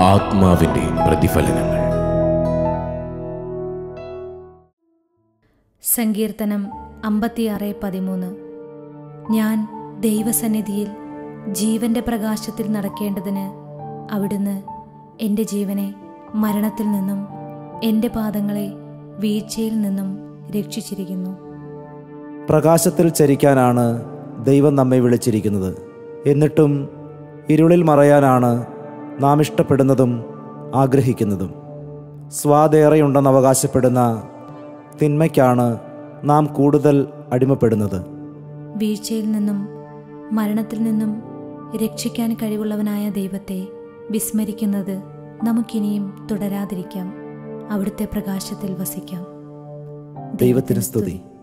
ആത്മാവിന്റെ പ്രതിഫലനങ്ങൾ സങ്കീർത്തനം അമ്പത്തിയാറ് പതിമൂന്ന് ഞാൻ ദൈവസന്നിധിയിൽ ജീവന്റെ പ്രകാശത്തിൽ നടക്കേണ്ടതിന് അവിടുന്ന് എൻ്റെ ജീവനെ മരണത്തിൽ നിന്നും എൻ്റെ പാദങ്ങളെ വീഴ്ചയിൽ നിന്നും രക്ഷിച്ചിരിക്കുന്നു പ്രകാശത്തിൽ ചരിക്കാനാണ് ദൈവം നമ്മെ വിളിച്ചിരിക്കുന്നത് എന്നിട്ടും ഇരുളിൽ മറയാനാണ് നാം ഇഷ്ടപ്പെടുന്നതും ആഗ്രഹിക്കുന്നതും സ്വാദേറെയുണ്ടെന്ന് അവകാശപ്പെടുന്ന തിന്മയ്ക്കാണ് നാം കൂടുതൽ അടിമപ്പെടുന്നത് വീഴ്ചയിൽ നിന്നും മരണത്തിൽ നിന്നും രക്ഷിക്കാൻ കഴിവുള്ളവനായ ദൈവത്തെ വിസ്മരിക്കുന്നത് നമുക്കിനിയും തുടരാതിരിക്കാം അവിടുത്തെ പ്രകാശത്തിൽ വസിക്കാം ദൈവത്തിന് സ്തുതി